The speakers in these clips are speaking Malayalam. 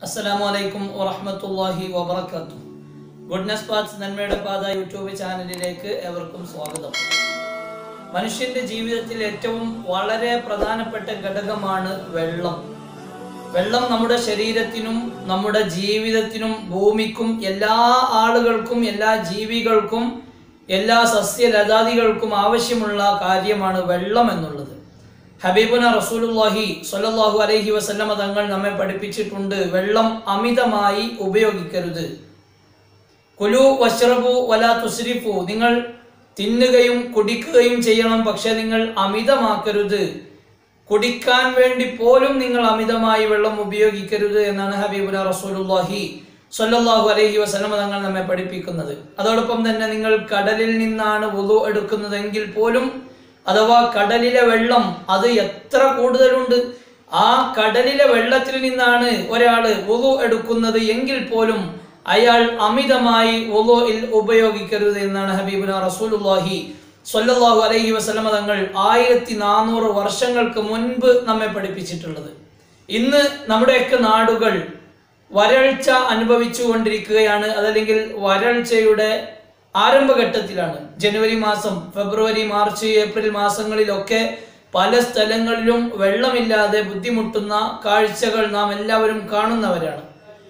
അസ്സലാമു അലൈക്കും വറഹ്മത്തുള്ളാഹി വബറകാതുഹു ഗുഡ്നസ് പാത്ത് നന്മയുടെ പാത യൂട്യൂബ് ചാനലിലേക്ക് ഏവർക്കും സ്വാഗതം മനുഷ്യന്റെ ജീവിതത്തിൽ ഏറ്റവും വളരെ പ്രധാനപ്പെട്ട ഘടകമാണ് വെള്ളം വെള്ളം നമ്മുടെ ശരീരത്തിനും നമ്മുടെ ജീവിതത്തിനും ഭൂമിക്കും എല്ലാ ആളുകൾക്കും എല്ലാ ജീവികൾക്കും എല്ലാ സസ്യലതാദികൾക്കും ആവശ്യമുള്ള കാര്യമാണ് വെള്ളം എന്നുള്ളത് ഹബീബുന റസൂലുള്ളാഹി സ്വല്ലല്ലാഹു അലൈഹി വസല്ലമ തങ്ങൾ നമ്മെ പഠിപ്പിച്ചിട്ടുണ്ട് വെള്ളം അമിതമായി ഉപയോഗിക്കരുത് കുലു വഷ്റബു വലാ തുസ്രിഫു നിങ്ങൾ തിന്നുകയും കുടിക്കുകയും ചെയ്യണം പക്ഷെ നിങ്ങൾ അമിതമാക്കരുത് കുടിക്കാൻ വേണ്ടി പോലും നിങ്ങൾ അമിതമായി വെള്ളം ഉപയോഗിക്കരുത് എന്നാണ് ഹബീബുന റസൂലുള്ളാഹി സ്വല്ലല്ലാഹു അലൈഹി വസല്ലമ തങ്ങൾ നമ്മെ പഠിപ്പിക്കുന്നത് അതോടൊപ്പം തന്നെ നിങ്ങൾ കടലിൽ നിന്നാണ് വുളു എടുക്കുന്നതെങ്കിൽ പോലും അഥവാ കടലിലെ വെള്ളം അത് എത്ര കൂടുതലുണ്ട് ആ കടലിലെ വെള്ളത്തിൽ നിന്നാണ് ഒരാള് വുളു എടുക്കുന്നത് എങ്കിൽ പോലും അയാൾ അമിതമായി വുളുഇൽ ഉപയോഗിക്കരുത് എന്നാണ് ഹബീബുന റസൂലുള്ളാഹി സ്വല്ലല്ലാഹു അലൈഹി വസല്ലമ തങ്ങൾ ആയിരത്തി നാനൂറ് വർഷങ്ങൾക്ക് മുൻപ് നമ്മെ പഠിപ്പിച്ചിട്ടുള്ളത് ഇന്ന് നമ്മുടെയൊക്കെ നാടുകൾ വരൾച്ച അനുഭവിച്ചു കൊണ്ടിരിക്കുകയാണ് അതല്ലെങ്കിൽ വരൾച്ചയുടെ ആരംഭഘട്ടത്തിലാണ് ജനുവരി മാസം ഫെബ്രുവരി മാർച്ച് ഏപ്രിൽ മാസങ്ങളിലൊക്കെ പല സ്ഥലങ്ങളിലും വെള്ളമില്ലാതെ ബുദ്ധിമുട്ടുന്ന കാഴ്ചകൾ നാം എല്ലാവരും കാണുന്നവരാണ്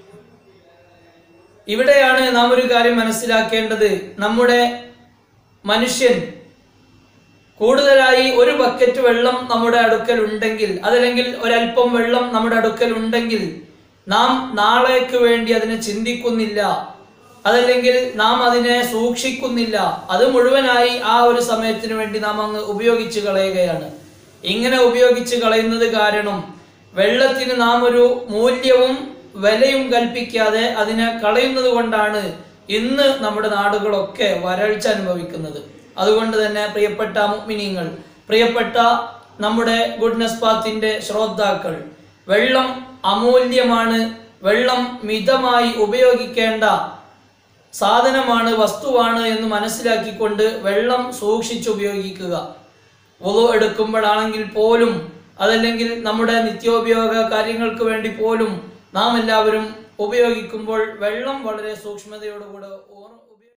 ഇവിടെയാണ് നാം ഒരു കാര്യം മനസ്സിലാക്കേണ്ടത് നമ്മുടെ മനുഷ്യൻ കൂടുതലായി ഒരു ബക്കറ്റ് വെള്ളം നമ്മുടെ അടുക്കൽ ഉണ്ടെങ്കിൽ അതല്ലെങ്കിൽ ഒരല്പം വെള്ളം നമ്മുടെ അടുക്കൽ ഉണ്ടെങ്കിൽ നാം നാളേക്ക് വേണ്ടി അതിനെ ചിന്തിക്കുന്നില്ല അതല്ലെങ്കിൽ നാം അതിനെ സൂക്ഷിക്കുന്നില്ല അത് മുഴുവനായി ആ ഒരു സമയത്തിന് വേണ്ടി നാം അങ്ങ് ഉപയോഗിച്ച് കളയുകയാണ് ഇങ്ങനെ ഉപയോഗിച്ച് കളയുന്നത് കാരണം വെള്ളത്തിന് നാം ഒരു മൂല്യവും വിലയും കൽപ്പിക്കാതെ അതിനെ കളയുന്നത് കൊണ്ടാണ് ഇന്ന് നമ്മുടെ നാടുകളൊക്കെ വരൾച്ച അനുഭവിക്കുന്നത് അതുകൊണ്ട് തന്നെ പ്രിയപ്പെട്ട മുഗ്മിനീങ്ങൾ പ്രിയപ്പെട്ട നമ്മുടെ ഗുഡ്നസ് പാത്തിന്റെ ശ്രോതാക്കൾ വെള്ളം അമൂല്യമാണ് വെള്ളം മിതമായി ഉപയോഗിക്കേണ്ട സാധനമാണ് വസ്തുവാണ് എന്ന് മനസ്സിലാക്കിക്കൊണ്ട് വെള്ളം സൂക്ഷിച്ച് ഉപയോഗിക്കുക വുളു എടുക്കുമ്പോഴാണെങ്കിൽ പോലും അതല്ലെങ്കിൽ നമ്മുടെ നിത്യോപയോഗ കാര്യങ്ങൾക്ക് വേണ്ടി പോലും നാം എല്ലാവരും ഉപയോഗിക്കുമ്പോൾ വെള്ളം വളരെ സൂക്ഷ്മതയോടുകൂടെ